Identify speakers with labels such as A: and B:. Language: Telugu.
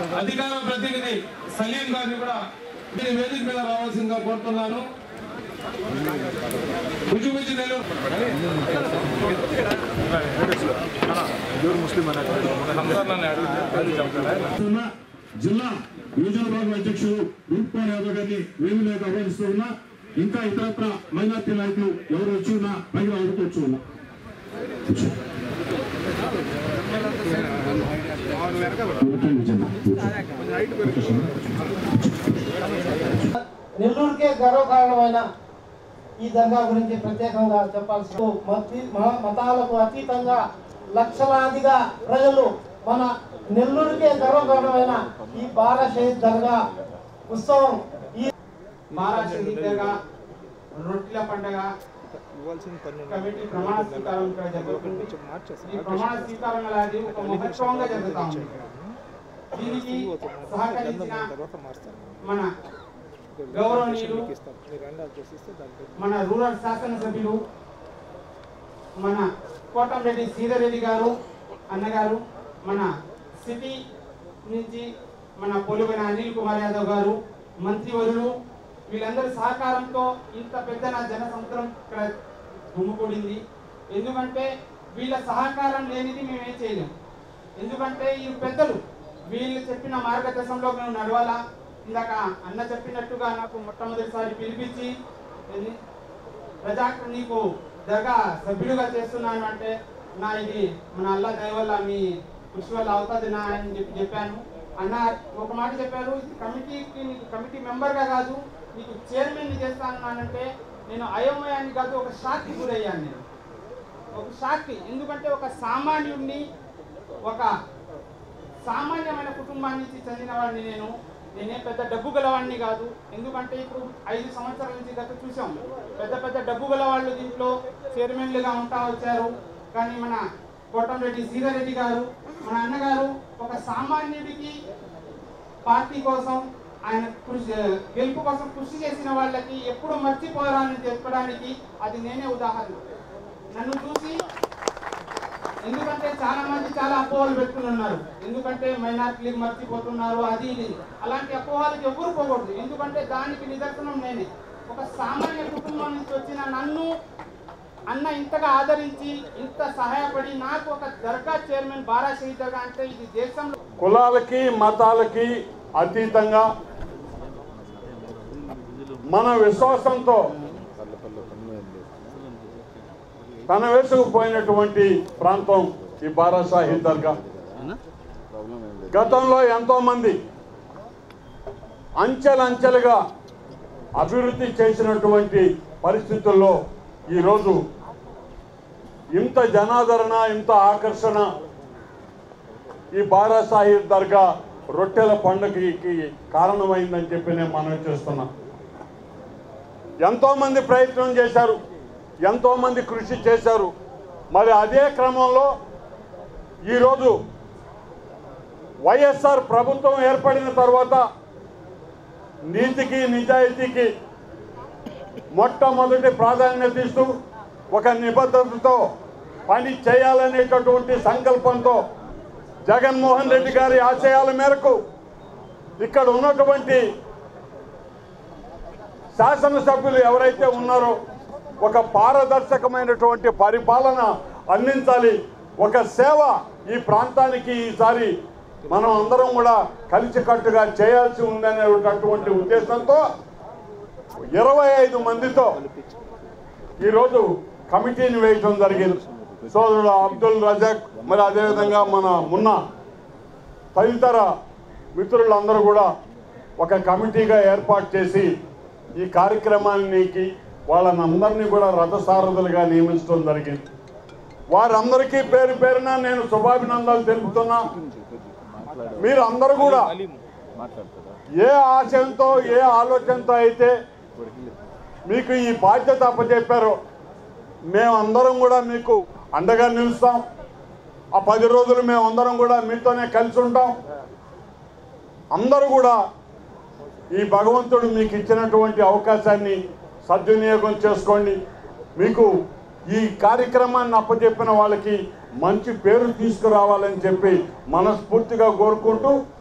A: అధికార ప్రతినిధి సలీం గారిని కూడా ఈ వేదిక మీద రావాల్సిందిగా కోరుతున్నాను భుజుభుజి నెల్లూరు
B: ఉన్న జిల్లా యువజన భాగం అధ్యక్షుడు రూప్పాల్ యాదవ్ గారిని వేదికలోకి ఆహ్వానిస్తూ ఉన్నా ఇంకా ఇతరత్ర మైనార్టీ నాయకులు ఎవరు వచ్చి ఉన్నా పైన ఆడుకోవచ్చు ఉన్నా కూర్చోండి జన, కూర్చోండి.
C: నెల్లూరుకే గర్వకారణమైన ఈ దర్గా గురించి ప్రత్యేకంగా చెప్పాల్సి మతి మ- మతాలకు అతీతంగా లక్షలాదిగా ప్రజలు మన నెల్లూరుకే గర్వకారణమైన ఈ బారా షహీద్ దర్గా ఉత్సవం ఈ
D: బారా షహీద్ దర్గా రొట్టెల పండగ కమిటీ ప్రమాణ స్వీకారం ఇక్కడ జరుగుతుంది ఈ ప్రమాణ స్వీకారం అనేది ఒక మహోత్సవంగా జరుగుతా ఉంది దీనికి సహకరించిన మన గౌరవనీయులు మన రూరల్ శాసనసభ్యులు మన కోటంరెడ్డి శ్రీధర్ రెడ్డి గారు అన్నగారు మన సిటీ నుంచి మన పొలుగైన అనిల్ కుమార్ యాదవ్ గారు మంత్రివర్యులు వీళ్ళందరి సహకారంతో ఇంత పెద్ద నా జన సముద్రం ఇక్కడ గుమ్ముకూడింది ఎందుకంటే వీళ్ళ సహకారం లేనిది మేమేం చేయలేం ఎందుకంటే ఈ పెద్దలు వీళ్ళు చెప్పిన మార్గదర్శనంలో మేము నడవాలా ఇందాక అన్న చెప్పినట్టుగా నాకు మొట్టమొదటిసారి పిలిపించి ఏంది, ప్రజా నీకు దర్గా సభ్యులుగా చేస్తున్నాను అంటే నా ఇది మన అల్లా దయ వల్ల మీ కృషి వల్ల అవుతుంది నా అని చెప్పి చెప్పాను అన్న ఒక మాట చెప్పారు ఇది కమిటీకి నీకు కమిటీ మెంబర్గా కాదు నీకు చైర్మన్ చేస్తానంటే నేను అయోమయాన్ని కాదు ఒక షాక్కి గురయ్యాను నేను ఒక షాక్కి ఎందుకంటే ఒక సామాన్యుడిని ఒక సామాన్యమైన కుటుంబాన్ని నుంచి చెందిన వాడిని నేను నేనే పెద్ద డబ్బు గలవాడిని కాదు ఎందుకంటే ఇప్పుడు ఐదు సంవత్సరాల నుంచి గత చూసాం పెద్ద పెద్ద డబ్బు గల వాళ్ళు దీంట్లో చైర్మన్లుగా ఉంటా వచ్చారు కానీ మన కోటంరెడ్డి సీతారెడ్డి గారు మన అన్నగారు ఒక సామాన్యుడికి పార్టీ కోసం ఆయన కృషి గెలుపు కోసం కృషి చేసిన వాళ్ళకి ఎప్పుడు మర్చిపోరాని చెప్పడానికి అది నేనే ఉదాహరణ నన్ను చూసి ఎందుకంటే చాలా మంది చాలా అపోహలు పెట్టుకుని ఉన్నారు ఎందుకంటే మైనార్టీలు మర్చిపోతున్నారు అది ఇది అలాంటి అపోహలకు ఎవరు పోకూడదు ఎందుకంటే దానికి నిదర్శనం నేనే ఒక సామాన్య కుటుంబం నుంచి వచ్చిన నన్ను అన్న ఇంతగా ఆదరించి ఇంత సహాయపడి నాకు ఒక దర్గా చైర్మన్ బారా షహీద్ దర్గా అంటే ఇది దేశంలో
E: కులాలకి మతాలకి అతీతంగా మన విశ్వాసంతో తన వేసుకుపోయినటువంటి ప్రాంతం ఈ బారా సాహిద్ దర్గా గతంలో ఎంతో మంది అంచెలంచెలుగా అభివృద్ధి చేసినటువంటి పరిస్థితుల్లో ఈరోజు ఇంత జనాదరణ ఇంత ఆకర్షణ ఈ బారా సాహిబ్ దర్గా రొట్టెల పండుగకి కారణమైందని చెప్పి నేను మనం చేస్తున్నా ఎంతోమంది ప్రయత్నం చేశారు ఎంతోమంది కృషి చేశారు మరి అదే క్రమంలో ఈరోజు వైఎస్ఆర్ ప్రభుత్వం ఏర్పడిన తర్వాత నీతికి నిజాయితీకి మొట్టమొదటి ప్రాధాన్యత ఇస్తూ ఒక నిబద్ధతతో పని చేయాలనేటటువంటి సంకల్పంతో జగన్మోహన్ రెడ్డి గారి ఆశయాల మేరకు ఇక్కడ ఉన్నటువంటి శాసనసభ్యులు ఎవరైతే ఉన్నారో ఒక పారదర్శకమైనటువంటి పరిపాలన అందించాలి ఒక సేవ ఈ ప్రాంతానికి ఈసారి మనం అందరం కూడా కలిసికట్టుగా చేయాల్సి ఉందనేటటువంటి ఉద్దేశంతో ఇరవై ఐదు మందితో ఈరోజు కమిటీని వేయటం జరిగింది సోదరుడు అబ్దుల్ రజాక్ మరి అదేవిధంగా మన మున్న తదితర మిత్రులందరూ కూడా ఒక కమిటీగా ఏర్పాటు చేసి ఈ కార్యక్రమానికి వాళ్ళనందరినీ కూడా రథసారథులుగా నియమించడం జరిగింది వారందరికీ పేరు పేరున నేను శుభాభినందనలు తెలుపుతున్నా మీరు అందరూ కూడా ఏ ఆశయంతో ఏ ఆలోచనతో అయితే మీకు ఈ బాధ్యత అప్పచెప్పారో మేమందరం కూడా మీకు అండగా నిలుస్తాం ఆ పది రోజులు మేమందరం కూడా మీతోనే కలిసి ఉంటాం అందరూ కూడా ఈ భగవంతుడు మీకు ఇచ్చినటువంటి అవకాశాన్ని సద్వినియోగం చేసుకోండి మీకు ఈ కార్యక్రమాన్ని అప్పచెప్పిన వాళ్ళకి మంచి పేరు తీసుకురావాలని చెప్పి మనస్ఫూర్తిగా కోరుకుంటూ